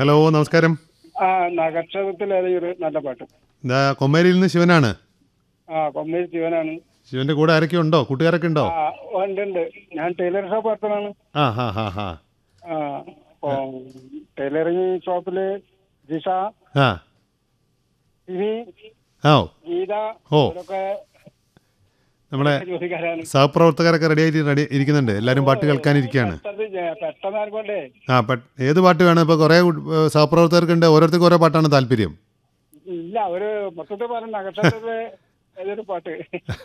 Hello നമസ്കാരം ആ നക്ഷത്രത്തിൽ ഏതൊരു നല്ല പാട്ട് ഇതാ കൊമ്മേരിയിൽ നിന്ന് ശിവനാണ് ആ കൊമ്മേരി ശിവനാണ് ശിവന്റെ കൂടെ ആരൊക്കെ ഉണ്ടോ കൂട്ടുകാരൊക്കെ ഉണ്ടോ ആ ഉണ്ട് ഉണ്ട് ഞാൻ ടൈലർ ഷോപ്പ് നടത്തണാണ് ആ ഹാ ഹാ ഹാ ആ അപ്പൊ ടൈലറിങ് ഷോപ്പില് ജിഷ ആ സിനി ഓ ഗീത ഓ. ഇവരൊക്കെ നമ്മളെ ജോലിക്കാരാണ് സഹപ്രവർത്തകരൊക്കെ റെഡി ആയിട്ട് റെഡി ഇരിക്കുന്നുണ്ട് എല്ലാവരും പാട്ട് കേൾക്കാനിരിക്കുകയാണ് പെട്ടെന്ന് ജെ- പെട്ടെന്ന് ആയിക്കോട്ടെ ആ പെ- ഏത് പാട്ട് വേണം ഇപ്പോൾ കുറേ കു- ഏ, സഹപ്രവർത്തകർക്കുണ്ട് ഓരോരുത്തർക്കും ഓരോ പാട്ടാണ് താല്പര്യം ഇല്ല ഒരു മൊത്തത്തിൽ പറഞ്ഞ നക്ഷത്രത്തില് ഏതൊരു പാട്ട്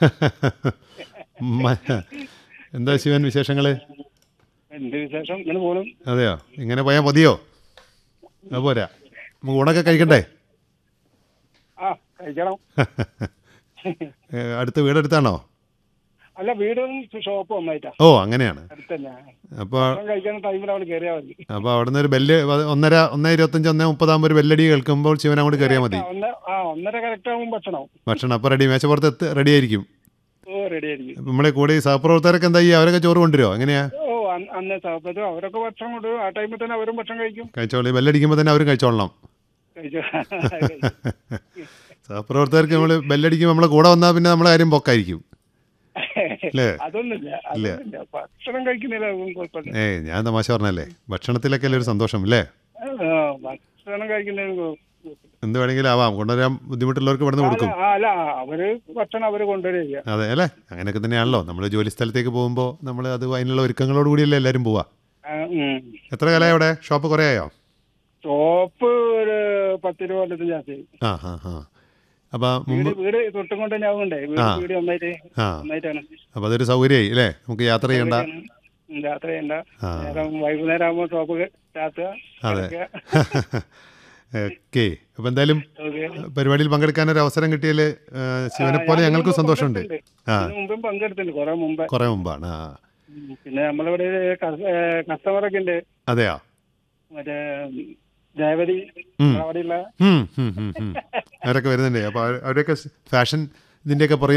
മ- എന്താ ശിവൻ വിശേഷങ്ങൾ എന്ത് വിശേഷം ഇങ്ങനെ പോലും അതെയോ ഇങ്ങനെ പോയാൽ മതിയോ അത് പോരാ നമുക്ക് ഊണൊക്കെ കഴിക്കണ്ടേ ആ കഴിക്കണം ഏ, അടുത്ത വീടെടുത്താണോ അല്ല വീടും ഷോപ്പും ഒന്നായിട്ടാ ഓ അങ്ങനെയാണ് അടുത്തന്നെ അപ്പോൾ ഭക്ഷണം കഴിക്കുന്ന ടൈമിൽ അവിടെ കയറിയാൽ മതി അപ്പോൾ അവിടെ നിന്ന് ഒരു ബെല്ല് ഒന്നര ഒന്നേ ഇരുപത്തഞ്ച് ഒന്നേ മുപ്പതാകുമ്പോൾ ഒരു ബെല്ലടി കേൾക്കുമ്പോൾ ശിവൻ അങ്ങോട്ട് കയറിയാൽ മതി ആ, ഒന്ന് ആ ഒന്നര കറക്റ്റ് ആകുമ്പോൾ ഭക്ഷണം ഭക്ഷണം അപ്പോൾ റെഡി മേശപ്പുറത്ത് എത്ത് റെഡി ആയിരിക്കും ഓ റെഡി ആയിരിക്കും അപ്പം നമ്മളെ കൂടെ ഈ സഹപ്രവർത്തകരൊക്കെ എന്താ ചെയ്യുക അവരൊക്കെ ചോറ് കൊണ്ടുവരുമോ എങ്ങനെയാ ഓ അന്ന് അന്ന് സഹപ്പത്തും അവരൊക്കെ ഭക്ഷണം കൊണ്ടുവരും ആ ടൈമിൽ തന്നെ അവരും ഭക്ഷണം കഴിക്കും കഴിച്ചോളൂ ബെല്ലടിക്കുമ്പോൾ തന്നെ അവരും കഴിച്ചോളണം കഴിച്ചു സഹപ്രവർത്തകർക്ക് നമ്മൾ ബെല്ലടിക്കുമ്പോൾ നമ്മളെ കൂടെ വന്നാൽ പിന്നെ നമ്മളെ കാര്യം പൊക്കായിരിക്കും അല്ലേ അതൊന്നുമില്ല അതൊന്നുമില്ല ഭക്ഷണം കഴിക്കുന്നില്ല അതൊന്നും കുഴപ്പമില്ല ഏയ് ഞാൻ തമാശ പറഞ്ഞല്ലേ ഭക്ഷണത്തിലൊക്കെ അല്ലേ ഒരു സന്തോഷം അല്ലേ ആ, ഭക്ഷണം കഴിക്കുന്നതിന് കുഴപ്പമില്ല. എന്ത് വേണമെങ്കിലും ആവാം കൊണ്ടുവരാൻ ബുദ്ധിമുട്ടുള്ളവർക്ക് ഇവിടുന്ന് കൊടുക്കും അല്ല, ആ, അല്ല അവര് ഭക്ഷണം അവര് കൊണ്ടുവരിക അതെ അല്ലേ അങ്ങനെയൊക്കെ തന്നെയാണല്ലോ നമ്മൾ ജോലി സ്ഥലത്തേക്ക് പോകുമ്പോൾ നമ്മൾ അത് അതിനുള്ള ഒരുക്കങ്ങളോട് കൂടിയല്ലേ എല്ലാവരും പോവാ എത്ര കാലമായി അവിടെ ഷോപ്പ് കുറേ ആയോ ഷോപ്പ് ഒരു പത്തിരുപത് കൊല്ലത്തിന് ജാസ്തി ആ ആ ആ അപ്പം മുമ്പ് വീട് വീട് തൊട്ടും കൊണ്ട് ഞാൻ ആവണ്ടേ വീട് ആ. വീട് ഒന്നായിട്ട് ആ ഒന്നായിട്ടാണ് അപ്പം അതൊരു സൗകര്യമായി അല്ലേ നമുക്ക് യാത്ര ചെയ്യണ്ട ഉം, രാത്രി ചെയ്യണ്ട ആ. നേരം വൈകുന്നേരം ആകുമ്പോൾ ഷോപ്പ് ചാത്തുക അതെ. കിടക്കുക. ഓക്കെ അപ്പം എന്തായാലും ഓക്കേ. പരിപാടിയിൽ പങ്കെടുക്കാൻ ഒരു അവസരം കിട്ടിയതിൽ ശിവനെ പോലെ ഞാൻ ഞങ്ങൾക്കും ഇതിന് സന്തോഷമുണ്ട് പങ്കെടുത്തിട്ടുണ്ട്. ആ ഇതിന് മുമ്പും പങ്കെടുത്തിട്ടുണ്ട് കുറെ മുമ്പ് കുറേ മുമ്പാണ് ആ പിന്നെ നമ്മളിവിടെ കസ്റ്റമറൊക്കെ ഉണ്ട് അതെയോ മറ്റേ ജയവതി ഉം. അവിടെയുള്ള ഉം, ഉം, ഉം, ഉം. അവരൊക്കെ വരുന്നുണ്ട് അപ്പോൾ അവരൊക്കെ ഫാഷൻ ഇതിൻ്റെയൊക്കെ പുറകെ